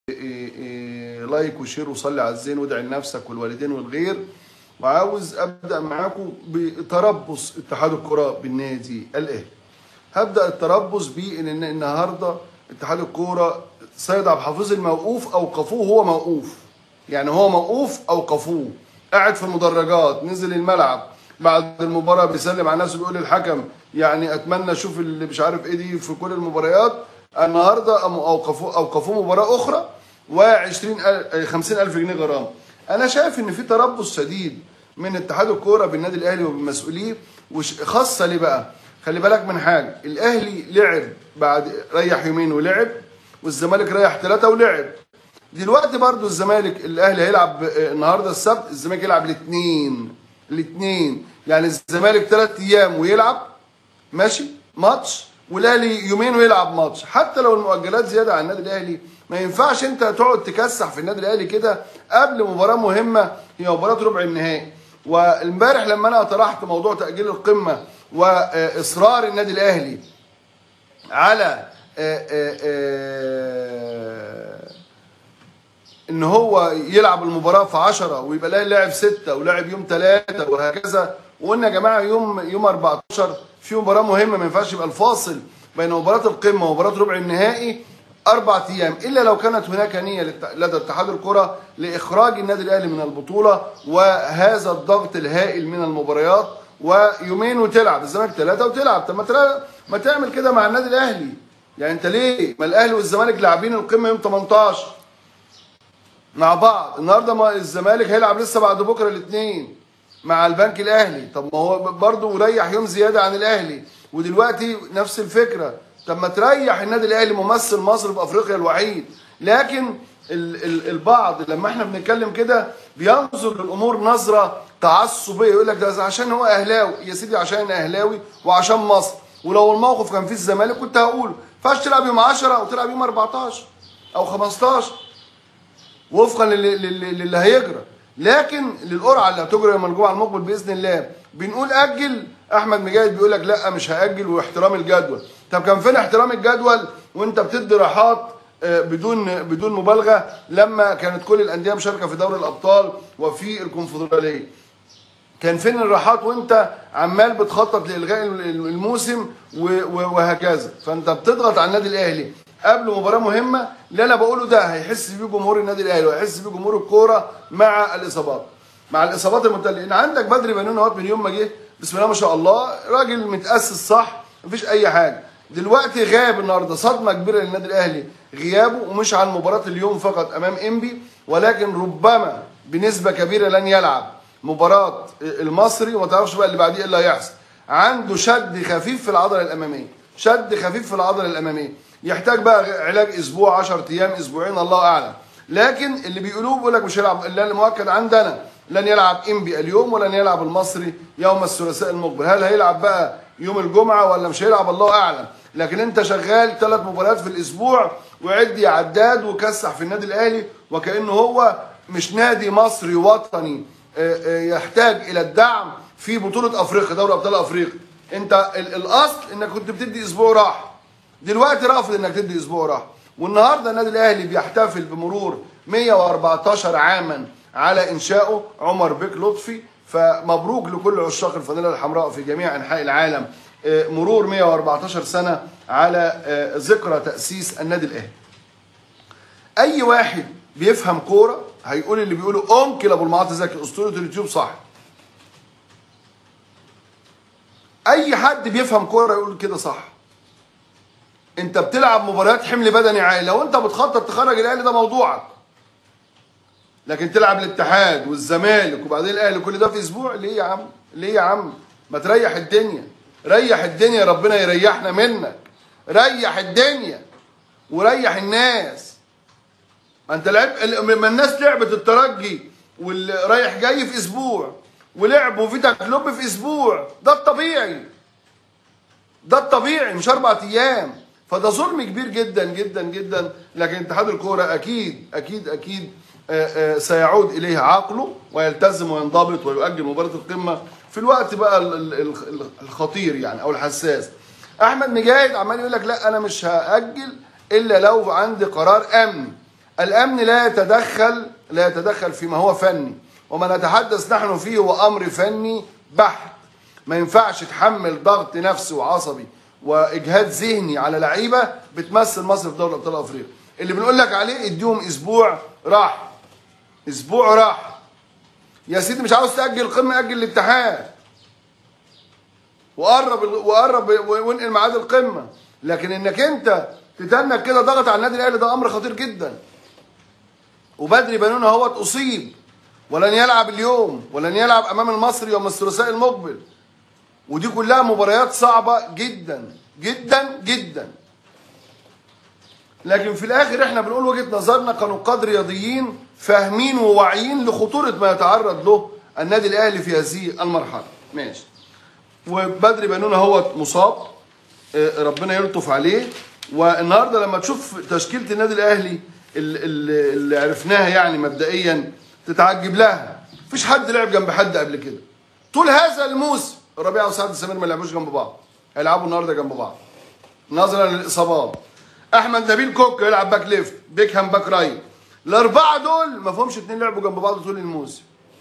إيه إيه لايك وشير وصلي على الزين وادعي لنفسك والوالدين والغير وعاوز ابدا معاكم بتربص اتحاد الكره بالنادي الاهلي هبدا التربص بان إن النهارده اتحاد الكوره سيد عبد الحفيظ الموقوف اوقفوه هو موقوف يعني هو موقوف اوقفوه قاعد في المدرجات نزل الملعب بعد المباراه بيسلم على الناس وبيقول للحكم يعني اتمنى اشوف اللي مش عارف ايه دي في كل المباريات النهارده قاموا اوقفوه اوقفوه مباراه اخرى و20 50000 جنيه غرامه انا شايف ان في تربص شديد من اتحاد الكوره بالنادي الاهلي وبمسؤوليه وش- خاصه ليه بقى خلي بالك من حاجه الاهلي لعب بعد ريح يومين ولعب والزمالك ريح ثلاثه ولعب دلوقتي برضو الزمالك الاهلي هيلعب آه، النهارده السبت الزمالك يلعب الاثنين الاثنين يعني الزمالك ثلاث ايام ويلعب ماشي ماتش والاهلي يومين ويلعب ماتش حتى لو المؤجلات زياده عن النادي الاهلي ما ينفعش انت تقعد تكسح في النادي الاهلي كده قبل مباراه مهمه هي مباراه ربع النهائي وامبارح لما انا طرحت موضوع تاجيل القمه واصرار النادي الاهلي على آه، آه، آه، ان هو يلعب المباراه في 10 ويبقى لاعب لاعب 6 ولاعب يوم 3 وهكذا وقلنا يا جماعه يوم يوم 14 في مباراه مهمه ما ينفعش يبقى الفاصل بين مباراه القمه ومباراه ربع النهائي اربع ايام الا لو كانت هناك نيه للت- لدى اتحاد الكره لاخراج النادي الاهلي من البطوله وهذا الضغط الهائل من المباريات ويومين وتلعب الزمالك ثلاثه وتلعب طب ما تلا- ما تعمل كده مع النادي الاهلي يعني انت ليه ما الاهلي والزمالك لاعبين القمه يوم 18 مع بعض النهارده ما الزمالك هيلعب لسه بعد بكره الاثنين مع البنك الاهلي طب ما هو برضه ريح يوم زياده عن الاهلي ودلوقتي نفس الفكره طب ما تريح النادي الاهلي ممثل مصر في افريقيا الوحيد لكن ال ال البعض لما احنا بنتكلم كده بينظر للامور نظره تعصبيه يقول لك ده عشان هو اهلاوي يا سيدي عشان أنا اهلاوي وعشان مصر ولو الموقف كان فيه الزمالك كنت هقول فاش تلعب يوم 10 او تلعب يوم 14 او 15 وفقا للي, للي, للي هيجرى لكن للقرعه اللي هتجرى يوم الجمعه المقبل باذن الله بنقول اجل احمد مجاهد بيقول لك لا مش هاجل واحترام الجدول طب كان فين احترام الجدول وانت بتدي راحات آه، بدون بدون مبالغه لما كانت كل الانديه مشاركه في دوري الابطال وفي الكونفدراليه كان فين الراحات وانت عمال بتخطط لالغاء الموسم و- و- وهكذا فانت بتضغط على النادي الاهلي قبل مباراه مهمه اللي انا بقوله ده هيحس بيه جمهور النادي الاهلي وهيحس بيه جمهور الكوره مع الاصابات مع الاصابات المتلقيه ان عندك بدري بنون اهوت من يوم ما جه بسم الله ما شاء الله راجل متاسس صح مفيش اي حاجه دلوقتي غاب النهارده صدمه كبيره للنادي الاهلي غيابه ومش عن مباراه اليوم فقط امام انبي ولكن ربما بنسبه كبيره لن يلعب مباراه المصري وما تعرفش بقى اللي بعديه ايه اللي هيحصل عنده شد خفيف في العضله الاماميه شد خفيف في العضله الاماميه يحتاج بقى علاج اسبوع 10 ايام اسبوعين الله اعلم لكن اللي بيقولوه بيقول لك مش هيلعب اللي أنا مؤكد عندنا لن يلعب انبي اليوم ولن يلعب المصري يوم الثلاثاء المقبل هل هيلعب بقى يوم الجمعه ولا مش هيلعب الله اعلم لكن انت شغال ثلاث مباريات في الاسبوع وعد يا عداد وكسح في النادي الاهلي وكانه هو مش نادي مصري وطني آه، آه، يحتاج الى الدعم في بطوله افريقيا دوري ابطال افريقيا انت ال- الاصل انك كنت بتدي اسبوع راحه دلوقتي رافض انك تدي اسبوع راحه والنهارده النادي الاهلي بيحتفل بمرور 114 عاما على انشائه عمر بيك لطفي فمبروك لكل عشاق الفانيلا الحمراء في جميع انحاء العالم آه، مرور 114 سنه على آه، ذكرى تاسيس النادي الاهلي اي واحد بيفهم كوره هيقول اللي بيقوله انكل ابو المعاطي زكي اسطوره اليوتيوب صح اي حد بيفهم كوره يقول كده صح انت بتلعب مباريات حمل بدني عالي لو انت بتخطط تخرج الاهلي ده موضوعك لكن تلعب الاتحاد والزمالك وبعدين الاهلي كل ده في اسبوع ليه يا عم ليه يا عم ما تريح الدنيا ريح الدنيا ربنا يريحنا منك ريح الدنيا وريح الناس ما انت لعب ما الناس لعبت الترجي والرايح جاي في اسبوع ولعبوا فيتا كلوب في اسبوع ده الطبيعي ده الطبيعي مش اربع ايام فده ظلم كبير جدا جدا جدا لكن اتحاد الكوره اكيد اكيد اكيد آه، آه، سيعود اليه عقله ويلتزم وينضبط ويؤجل مباراه القمه في الوقت بقى ال- ال- ال- الخطير يعني او الحساس احمد مجاهد عمال يقول لك لا انا مش هاجل الا لو عندي قرار امن الامن لا يتدخل لا يتدخل فيما هو فني وما نتحدث نحن فيه هو امر فني بحت ما ينفعش تحمل ضغط نفسي وعصبي واجهاد ذهني على لعيبه بتمثل مصر في دوري ابطال افريقيا اللي بنقول لك عليه اديهم اسبوع راح اسبوع راح يا سيدي مش عاوز تاجل القمه اجل الاتحاد وقرب وقرب وانقل ميعاد القمه لكن انك انت تتنك كده ضغط على النادي الاهلي ده امر خطير جدا وبدري بنون اهوت اصيب ولن يلعب اليوم ولن يلعب امام المصري يوم الثلاثاء المقبل ودي كلها مباريات صعبه جدا جدا جدا لكن في الاخر احنا بنقول وجهه نظرنا كنقاد رياضيين فاهمين وواعيين لخطوره ما يتعرض له النادي الاهلي في هذه المرحله ماشي وبدري بنون اهوت مصاب آه، ربنا يلطف عليه والنهارده لما تشوف تشكيله النادي الاهلي ال- ال- اللي عرفناها يعني مبدئيا تتعجب لها مفيش حد لعب جنب حد قبل كده طول هذا الموسم ربيعه وسعد سمير ما لعبوش جنب بعض هيلعبوا النهارده جنب بعض نظرا للاصابات احمد نبيل كوك يلعب باك ليفت بيكهام باك رايت الاربعه دول ما فيهمش اتنين لعبوا جنب بعض طول الموسم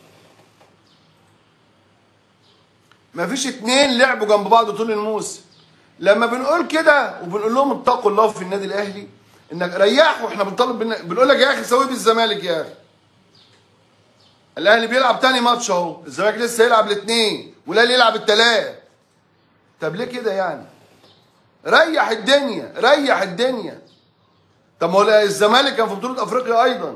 ما فيش اتنين لعبوا جنب بعض طول الموسم لما بنقول كده وبنقول لهم اتقوا الله في النادي الاهلي انك ريحوا احنا بنطالب بن- بنقول لك يا اخي سوي بالزمالك يا اخي الاهلي بيلعب تاني ماتش اهو الزمالك لسه يلعب الاثنين والاهلي يلعب الثلاث طب ليه كده يعني ريح الدنيا ريح الدنيا طب ما هو الزمالك كان في بطوله افريقيا ايضا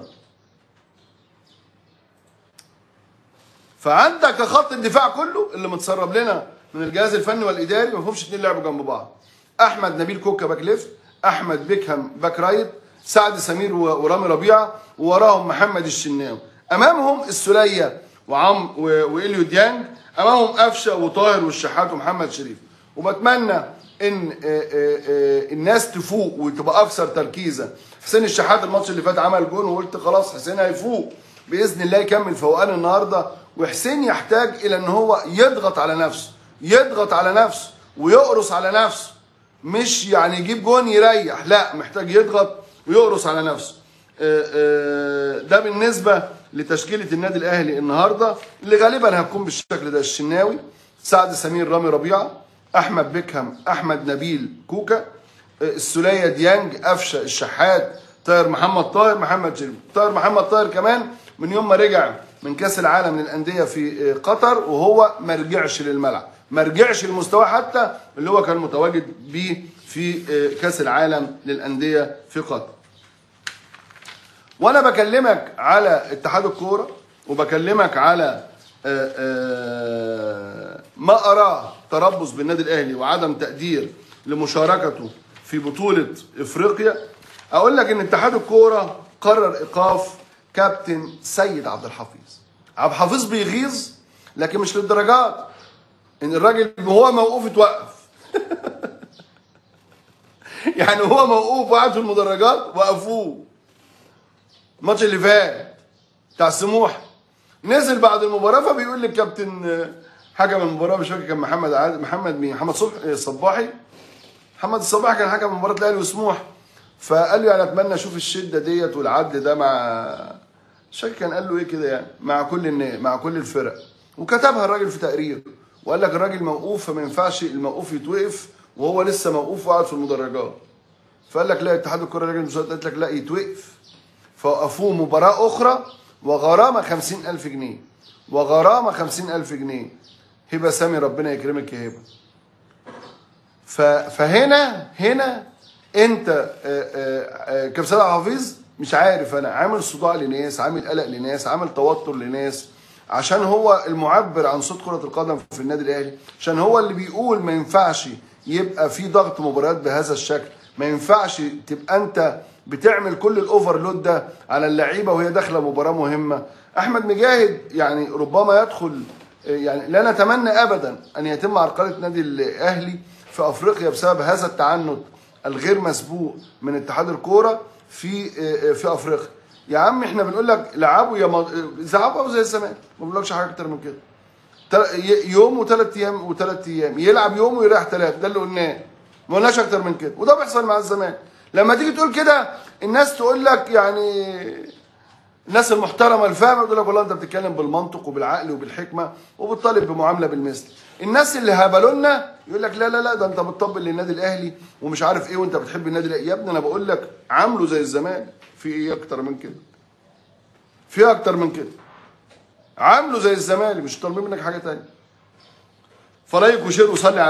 فعندك خط الدفاع كله اللي متسرب لنا من الجهاز الفني والاداري ما فيهمش اتنين لعبوا جنب بعض احمد نبيل كوكا باك ليفت احمد بيكهام باك رايت سعد سمير و- ورامي ربيعه ووراهم محمد الشناوي امامهم السوليه وعم و- واليو ديانج امامهم قفشه وطاهر والشحات ومحمد شريف وبتمنى ان آه، آه، آه، الناس تفوق وتبقى اكثر تركيزا حسين الشحات الماتش اللي فات عمل جون وقلت خلاص حسين هيفوق باذن الله يكمل فوقان النهارده وحسين يحتاج الى ان هو يضغط على نفسه يضغط على نفسه ويقرص على نفسه مش يعني يجيب جون يريح لا محتاج يضغط ويقرص على نفسه آه، آه، ده بالنسبه لتشكيله النادي الاهلي النهارده اللي غالبا هتكون بالشكل ده الشناوي سعد سمير رامي ربيعه احمد بيكهام احمد نبيل كوكا آه، السوليه ديانج قفشه الشحات طاهر محمد طاهر محمد شريف طاهر محمد طاهر كمان من يوم ما رجع من كاس العالم للانديه في آه، قطر وهو ما رجعش للملعب ما رجعش لمستواه حتى اللي هو كان متواجد بيه في آه، كاس العالم للانديه في قطر وانا بكلمك على اتحاد الكوره وبكلمك على آه، آه، ما اراه تربص بالنادي الاهلي وعدم تقدير لمشاركته في بطوله افريقيا اقول لك ان اتحاد الكوره قرر ايقاف كابتن سيد عبد الحفيظ عبد الحفيظ بيغيظ لكن مش للدرجات ان الراجل وهو موقوف اتوقف يعني هو موقوف وقاعد في المدرجات وقفوه الماتش اللي فات بتاع سموح نزل بعد المباراه فبيقول للكابتن آه، حكم المباراه مش فاكر كان محمد عادل محمد مين محمد صبحي الصباحي محمد الصباحي كان حكم مباراه الاهلي وسموح فقال له انا اتمنى اشوف الشده ديت والعدل ده مع مش فاكر كان قال له ايه كده يعني مع كل النا- مع كل الفرق وكتبها الراجل في تقرير وقال لك الراجل موقوف فما ينفعش الموقوف يتوقف وهو لسه موقوف وقاعد في المدرجات فقال لك لا اتحاد الكره الراجل المساعد قالت لك لا يتوقف فوقفوه مباراة أخرى وغرامة خمسين ألف جنيه وغرامة خمسين ألف جنيه هبة سامي ربنا يكرمك يا هبة ف- فهنا هنا انت آه، آه، آه، كابتن سيد عبد الحفيظ مش عارف انا عامل صداع لناس عامل قلق لناس عامل توتر لناس عشان هو المعبر عن صوت كرة القدم في النادي الاهلي عشان هو اللي بيقول ما ينفعش يبقى في ضغط مباريات بهذا الشكل ما ينفعش تبقى انت بتعمل كل الاوفرلود ده على اللعيبه وهي داخله مباراه مهمه احمد مجاهد يعني ربما يدخل يعني لا نتمنى ابدا ان يتم عرقله نادي الاهلي في افريقيا بسبب هذا التعنت الغير مسبوق من اتحاد الكوره في في افريقيا يا عم احنا بنقول لك لعبوا يا ما- زعبوا زي الزمان ما بنقولكش حاجه اكتر من كده تل- ي- يوم وثلاث ايام وثلاث ايام يلعب يوم ويريح ثلاث ده اللي قلناه ما قلناش اكتر من كده وده بيحصل مع الزمان لما تيجي تقول كده الناس تقول لك يعني الناس المحترمه الفاهمه تقول لك والله انت بتتكلم بالمنطق وبالعقل وبالحكمه وبتطالب بمعامله بالمثل الناس اللي هبلونا يقول لك لا لا لا ده انت بتطبل للنادي الاهلي ومش عارف ايه وانت بتحب النادي الاهلي يا ابني انا بقول لك عامله زي الزمان في ايه اكتر من كده في اكتر من كده عامله زي الزمالك مش طالبين منك حاجه تانية فلايك وشير وصلي على